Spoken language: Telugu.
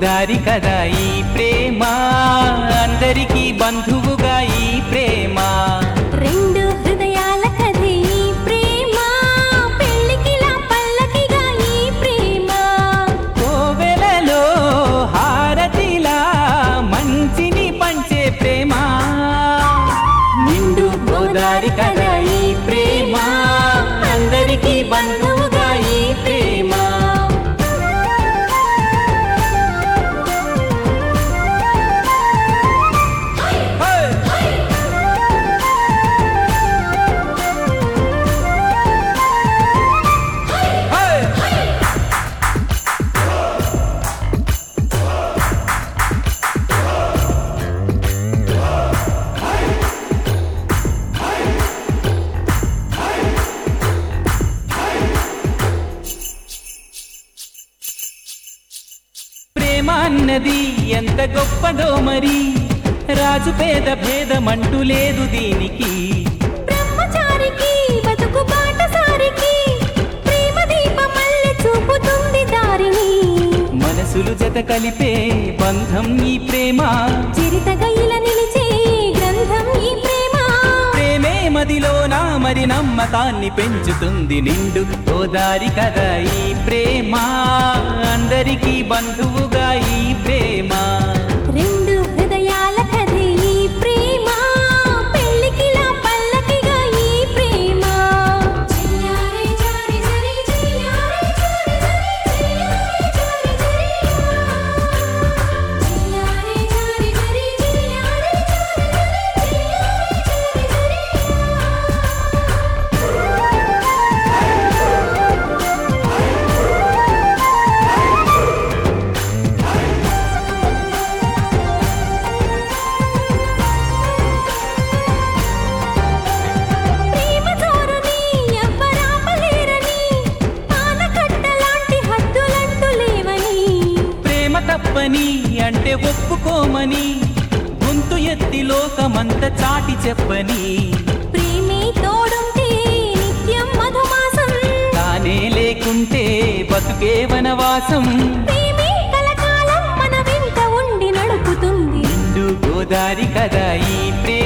గోదారి కదా ఈ ప్రేమ అందరికీ బంధువుగా ఈ ప్రేమ రెండు హృదయాల కథే ఈ ప్రేమ పెళ్ళికిలా పల్లకిగా ఈ ప్రేమ కోవెలలో హారతిలా మంచిని పంచే ప్రేమ నిండు గోదారి కదా ఈ ప్రేమ అందరికీ బంధువుగా ఈ ప్రేమ ప్రేమ అన్నది ఎంత గొప్పదో మరి రాజు పేద భేదమంటూ లేదు దీనికి బ్రహ్మచారికి బతుకు బాటసారికి ప్రేమ దీపమల్లె చూపుతుంది దారిని మనసులు జత కలిపే బంధం ఈ ప్రేమ చిరితగా ఇలా నిలిచే గ్రంథం ఈ ప్రేమ ప్రేమే మదిలోన మరి నమ్మకాన్ని పెంచుతుంది నిండు గోదారి కదా ఈ ప్రేమ అందరికీ బంధువుగా ఈ ప్రేమ రెండు హృదయాల కథే ఈ ప్రేమ పెళ్ళికిలా పల్లకిగా ఈ ప్రేమ చెయ్యారే జారి జరి చెయ్యారే జారి జరి చెయ్యారే జారి జరి చెయ్యారే జారి జరి చెయ్యారే జారి జరి చెయ్యారే జారి జరి ప్రేమ జోరుని ఎవ్వరాపలేరని ఆనకట్టలాంటి హద్దులంటూ లేవని ప్రేమ తప్పని అంటే ఒప్పుకోమని గొంతు ఎత్తి లోకమంత చాటి చెప్పని ప్రేమే తోడుంటే నిత్యం మధుమాసం తానే లేకుంటే బతుకే వనవాసం ప్రేమే కలకాలం మన వెంట ఉండి నడుపుతుంది నిండు గోదారి కదా ఈ ప్రేమ